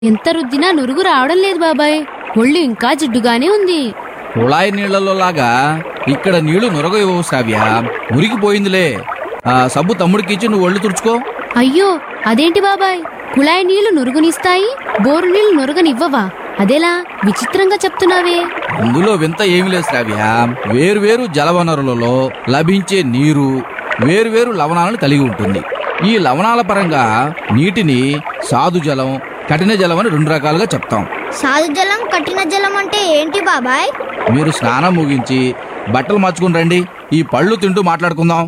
ఎంత రుద్దినా నురుగు రావడం లేదు బాబాయ్ ఒళ్ళు ఇంకా జిడ్డుగానే ఉంది కుళాయి నీళ్లలో లాగా ఇక్కడ నీళ్లు నురగవు శ్రావ్య మురిగిపోయిందిలే ఆ సబ్బు తమ్ముడికి ఇచ్చి నువ్వు ఒళ్ళు తుడుచుకో అయ్యో అదేంటి బాబాయ్ కుళాయి నీళ్లు నురుగునిస్తాయి బోరు నీళ్లు నురగనివ్వవా అదెలా విచిత్రంగా చెప్తున్నావే ఇందులో వింత ఏమి లేదు శ్రావ్య వేరువేరు జలవనరులలో లభించే నీరు వేరువేరు లవణాలను కలిగి ఉంటుంది ఈ లవణాల పరంగా నీటిని సాధు జలం కఠిన జలం అని రెండు రకాలుగా చెప్తాం సాధు జలం కఠిన జలం అంటే ఏంటి బాబాయ్ మీరు స్నానం ముగించి బట్టలు మార్చుకుని రండి ఈ పళ్ళు తింటూ మాట్లాడుకుందాం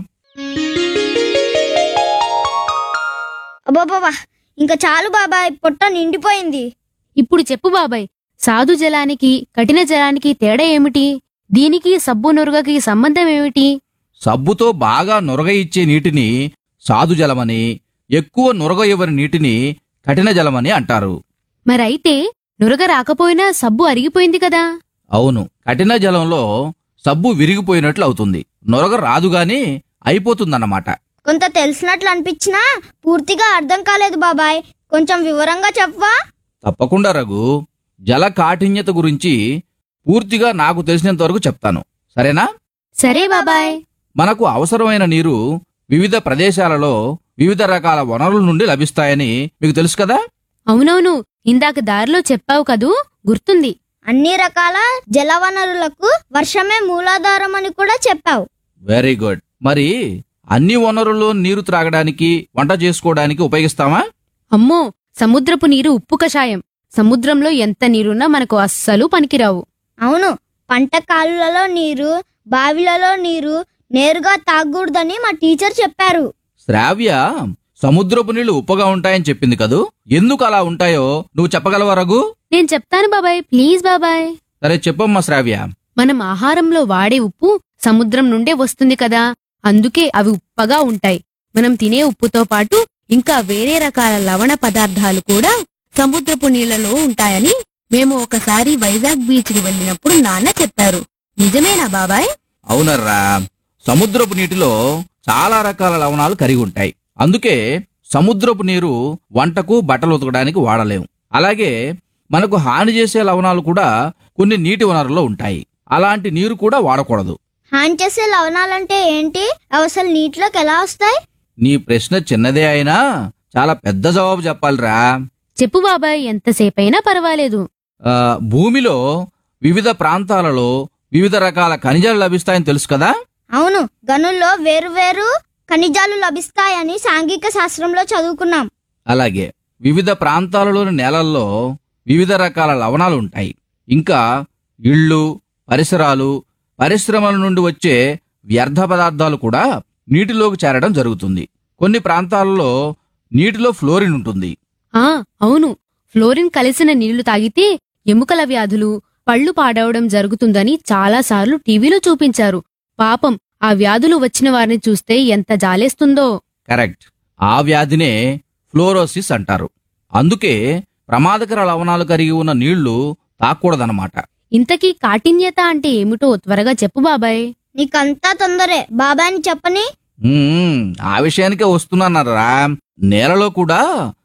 అబ్బాబాబా ఇంకా చాలు బాబాయ్ పొట్ట నిండిపోయింది ఇప్పుడు చెప్పు బాబాయ్ సాధు జలానికి కఠిన జలానికి తేడా ఏమిటి దీనికి సబ్బు నురగకి సంబంధం ఏమిటి సబ్బుతో బాగా నురగ ఇచ్చే నీటిని సాధు జలమని ఎక్కువ నురగ ఇవ్వని నీటిని కఠిన జలమని అంటారు మరైతే నురగ రాకపోయినా సబ్బు అరిగిపోయింది కదా అవును కఠిన జలంలో సబ్బు విరిగిపోయినట్లు అవుతుంది నొరగ రాదు గాని అయిపోతుందన్నమాట కొంత తెలిసినట్లు అనిపించినా పూర్తిగా అర్థం కాలేదు బాబాయ్ కొంచెం వివరంగా చెప్పవా తప్పకుండా రఘు జల కాఠిన్యత గురించి పూర్తిగా నాకు తెలిసినంత వరకు చెప్తాను సరేనా సరే బాబాయ్ మనకు అవసరమైన నీరు వివిధ ప్రదేశాలలో వివిధ రకాల వనరుల నుండి లభిస్తాయని మీకు తెలుసు కదా అవునవును ఇందాక దారిలో చెప్పావు కదూ గుర్తుంది అన్ని రకాల జలవనరులకు వర్షమే మూలాధారం అని కూడా చెప్పావు వెరీ గుడ్ మరి అన్ని వనరుల్లో నీరు త్రాగడానికి వంట చేసుకోవడానికి ఉపయోగిస్తామా అమ్మో సముద్రపు నీరు ఉప్పు కషాయం సముద్రంలో ఎంత నీరున్నా మనకు అస్సలు పనికిరావు అవును పంట కాలువలలో నీరు బావిలలో నీరు నేరుగా తాగకూడదని మా టీచర్ చెప్పారు శ్రావ్య సముద్రపు నీళ్లు ఉప్పగా ఉంటాయని చెప్పింది కదూ ఎందుకు అలా ఉంటాయో నువ్వు చెప్పగలవా రఘు నేను చెప్తాను బాబాయ్ ప్లీజ్ బాబాయ్ సరే చెప్పమ్మా శ్రావ్య మనం ఆహారంలో వాడే ఉప్పు సముద్రం నుండే వస్తుంది కదా అందుకే అవి ఉప్పగా ఉంటాయి మనం తినే ఉప్పుతో పాటు ఇంకా వేరే రకాల లవణ పదార్థాలు కూడా సముద్రపు నీళ్లలో ఉంటాయని మేము ఒకసారి వైజాగ్ బీచ్ కి వెళ్ళినప్పుడు నాన్న చెప్పారు నిజమేనా బాబాయ్ అవునర్రా సముద్రపు నీటిలో చాలా రకాల లవణాలు కరిగి ఉంటాయి అందుకే సముద్రపు నీరు వంటకు బట్టలు ఉతకడానికి వాడలేం అలాగే మనకు హాని చేసే లవణాలు కూడా కొన్ని నీటి వనరుల్లో ఉంటాయి అలాంటి నీరు కూడా వాడకూడదు హాని చేసే లవణాలంటే ఏంటి అవి అసలు నీటిలోకి ఎలా వస్తాయి నీ ప్రశ్న చిన్నదే అయినా చాలా పెద్ద జవాబు చెప్పాలిరా చెప్పు బాబాయ్ ఎంతసేపైనా పర్వాలేదు ఆ, భూమిలో వివిధ ప్రాంతాలలో వివిధ రకాల ఖనిజాలు లభిస్తాయని తెలుసు కదా అవును గనుల్లో వేరువేరు ఖనిజాలు లభిస్తాయని సాంఘిక శాస్త్రంలో చదువుకున్నాం అలాగే వివిధ ప్రాంతాలలోని నేలల్లో వివిధ రకాల లవణాలు ఉంటాయి ఇంకా ఇళ్ళు పరిసరాలు పరిశ్రమల నుండి వచ్చే వ్యర్థ పదార్థాలు కూడా నీటిలోకి చేరడం జరుగుతుంది కొన్ని ప్రాంతాలలో నీటిలో ఫ్లోరిన్ ఉంటుంది ఆ అవును ఫ్లోరిన్ కలిసిన నీళ్లు తాగితే ఎముకల వ్యాధులు పళ్ళు పాడవడం జరుగుతుందని చాలాసార్లు టీవీలో చూపించారు పాపం ఆ వ్యాధులు వచ్చిన వారిని చూస్తే ఎంత జాలేస్తుందో కరెక్ట్ ఆ వ్యాధినే ఫ్లోరోసిస్ అంటారు అందుకే ప్రమాదకర లవణాలు కరిగి ఉన్న నీళ్లు తాకూడదన్నమాట ఇంతకీ కాఠిన్యత అంటే ఏమిటో త్వరగా చెప్పు బాబాయ్ నీకంతా తొందరే బాబాయ్ని చెప్పని మ్మ్, ఆ విషయానికే వస్తున్నానరా నేలలో కూడా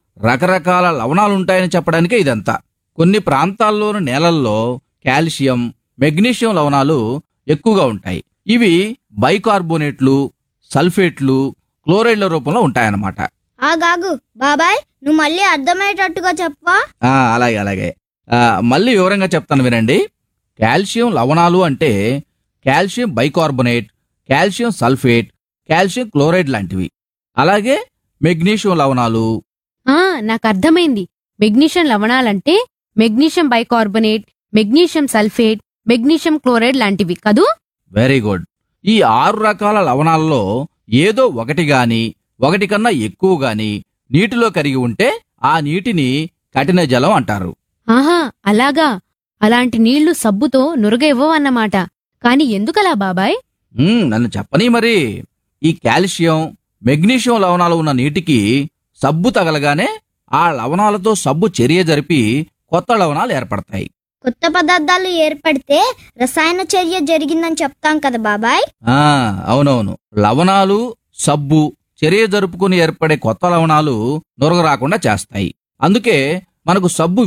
రకరకాల లవణాలు ఉంటాయని చెప్పడానికే ఇదంతా కొన్ని ప్రాంతాల్లోని నేలల్లో కాల్షియం మెగ్నీషియం లవణాలు ఎక్కువగా ఉంటాయి ఇవి బైకార్బోనేట్లు సల్ఫేట్లు క్లోరైడ్ల రూపంలో ఉంటాయన్నమాట ఆగాగు బాబాయ్ నువ్వు మళ్ళీ అర్థమయ్యేటట్టుగా చెప్పవా ఆ, అలాగే అలాగే ఆ, మళ్ళీ వివరంగా చెప్తాను వినండి కాల్షియం లవణాలు అంటే calcium bicarbonate calcium sulphate calcium chloride లాంటివి అలాగే మెగ్నీషియం లవణాలు ఆ నాకు అర్థమైంది మెగ్నీషియం లవణాలంటే magnesium bicarbonate magnesium sulphate magnesium chloride లాంటివి కదూ వెరీ గుడ్ ఈ ఆరు రకాల లవణాలలో ఏదో ఒకటి గాని ఒకటి కన్నా ఎక్కువ గాని నీటిలో కరిగి ఉంటే ఆ నీటిని కఠిన జలం అంటారు ఆహా అలాగా అలాంటి నీళ్లు సబ్బుతో నురగ ఇవ్వవన్నమాట కాని ఎందుకలా బాబాయ్ మ్మ్, నన్ను చెప్పని మరి ఈ కాల్షియం మెగ్నీషియం లవణాలు ఉన్న నీటికి సబ్బు తగలగానే ఆ లవణాలతో సబ్బు చర్య జరిపి కొత్త లవణాలు ఏర్పడతాయి కొత్త పదార్థాలు ఏర్పడితే రసాయన చర్య జరిగిందని చెప్తాం కదా బాబాయ్ ఆ అవునవును లవణాలు సబ్బు చర్య జరుపుకుని ఏర్పడే కొత్త లవణాలు నురగ రాకుండా చేస్తాయి అందుకే మనకు సబ్బు